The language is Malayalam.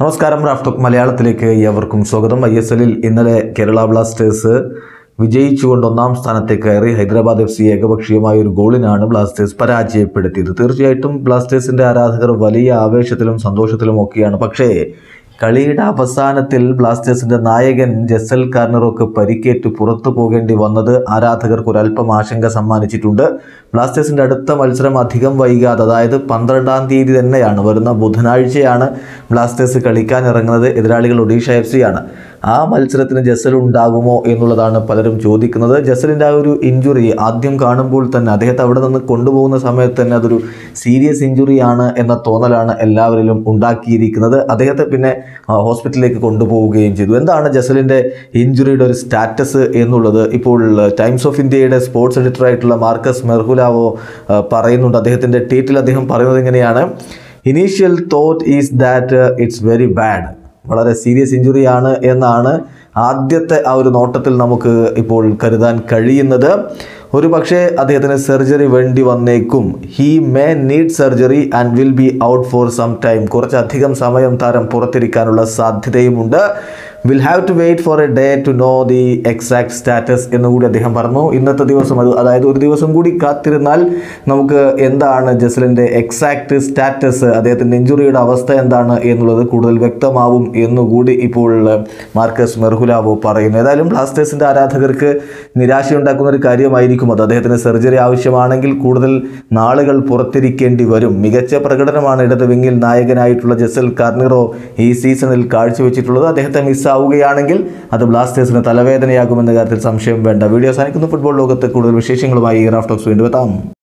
നമസ്കാരം റാഫ്റ്റോക്ക് മലയാളത്തിലേക്ക് ഏവർക്കും സ്വാഗതം ഐ എസ് എല്ലിൽ ഇന്നലെ കേരള ബ്ലാസ്റ്റേഴ്സ് വിജയിച്ചുകൊണ്ട് ഒന്നാം സ്ഥാനത്തേക്ക് കയറി ഹൈദരാബാദ് എഫ് സി ഏകപക്ഷീയമായ ഒരു ഗോളിനാണ് ബ്ലാസ്റ്റേഴ്സ് പരാജയപ്പെടുത്തിയത് തീർച്ചയായിട്ടും ബ്ലാസ്റ്റേഴ്സിന്റെ ആരാധകർ വലിയ ആവേശത്തിലും സന്തോഷത്തിലും ഒക്കെയാണ് പക്ഷേ കളിയുടെ അവസാനത്തിൽ ബ്ലാസ്റ്റേഴ്സിന്റെ നായകൻ ജസൽ കാർണറോക്ക് പരിക്കേറ്റ് പുറത്തു പോകേണ്ടി വന്നത് ആരാധകർക്ക് ഒരല്പം ആശങ്ക സമ്മാനിച്ചിട്ടുണ്ട് ബ്ലാസ്റ്റേഴ്സിന്റെ അടുത്ത മത്സരം അധികം വൈകാതെ അതായത് പന്ത്രണ്ടാം തീയതി തന്നെയാണ് വരുന്ന ബുധനാഴ്ചയാണ് ബ്ലാസ്റ്റേഴ്സ് കളിക്കാൻ ഇറങ്ങുന്നത് എതിരാളികൾ ഒഡീഷ എഫ് സി ആണ് ആ മത്സരത്തിന് ജസൽ ഉണ്ടാകുമോ എന്നുള്ളതാണ് പലരും ചോദിക്കുന്നത് ജസലിൻ്റെ ആ ഒരു ഇഞ്ചുറി ആദ്യം കാണുമ്പോൾ തന്നെ അദ്ദേഹത്തെ അവിടെ നിന്ന് കൊണ്ടുപോകുന്ന സമയത്ത് തന്നെ അതൊരു സീരിയസ് ഇഞ്ചുറി ആണ് എന്ന തോന്നലാണ് എല്ലാവരിലും ഉണ്ടാക്കിയിരിക്കുന്നത് അദ്ദേഹത്തെ പിന്നെ ആ, ഹോസ്പിറ്റലിലേക്ക് കൊണ്ടുപോവുകയും ചെയ്തു എന്താണ് ജസലിൻ്റെ ഇഞ്ചുറിയുടെ ഒരു സ്റ്റാറ്റസ് എന്നുള്ളത് ഇപ്പോൾ ടൈംസ് ഓഫ് ഇന്ത്യയുടെ സ്പോർട്സ് എഡിറ്ററായിട്ടുള്ള മാർക്കസ് മെർഹുലാവോ ആ, പറയുന്നുണ്ട് അദ്ദേഹത്തിൻ്റെ ട്വീറ്റിൽ അദ്ദേഹം പറയുന്നത് ഇങ്ങനെയാണ് initial thought is that it's very bad വളരെ സീരിയസ് ഇഞ്ചുറി ആണ് എന്നാണ് ആദ്യത്തെ ആ ഒരു നോട്ടത്തിൽ നമുക്ക് ഇപ്പോൾ കരുതാൻ കഴിയുന്നത് ഒരു പക്ഷേ അദ്ദേഹത്തിന് സർജറി വേണ്ടി വന്നേക്കും he may need surgery and will be out for some time കുറച്ചധികം സമയം താരം പുറത്തിരിക്കാനുള്ള സാധ്യതയുമുണ്ട് will have to wait for a day to know the exact status എന്നുകൂടി അദ്ദേഹം പറഞ്ഞു ഇന്നത്തെ ദിവസം അത് അതായത് ഒരു ദിവസം കൂടി കാത്തിരുന്നാൽ നമുക്ക് എന്താണ് ജസലിൻ്റെ എക്സാക്ട് സ്റ്റാറ്റസ് അദ്ദേഹത്തിൻ്റെ ഇഞ്ചുറിയുടെ അവസ്ഥ എന്താണ് എന്നുള്ളത് കൂടുതൽ വ്യക്തമാവും എന്നുകൂടി ഇപ്പോൾ മാർക്കസ് മെർഹുലാവോ പറയുന്നു ഏതായാലും ബ്ലാസ്റ്റേഴ്സിൻ്റെ ആരാധകർക്ക് നിരാശയുണ്ടാക്കുന്ന ഒരു കാര്യമായിരിക്കും അത് അദ്ദേഹത്തിന് സർജറി ആവശ്യമാണെങ്കിൽ കൂടുതൽ നാളുകൾ പുറത്തിരിക്കേണ്ടി വരും മികച്ച പ്രകടനമാണ് ഇടത് വിങ്ങിൽ നായകനായിട്ടുള്ള ജസൽ കാർണിറോ ഈ സീസണിൽ കാഴ്ചവെച്ചിട്ടുള്ളത് അദ്ദേഹത്തെ മിസ്സാവുകയാണെങ്കിൽ അത് ബ്ലാസ്റ്റേഴ്സിന് തലവേദനയാകുമെന്ന കാര്യത്തിൽ സംശയം വേണ്ട വീഡിയോ സാധിക്കുന്ന ഫുട്ബോൾ ലോകത്ത് കൂടുതൽ വിശേഷങ്ങളുമായി റാഫ്റ്റോക്സ് വീണ്ടും എത്താം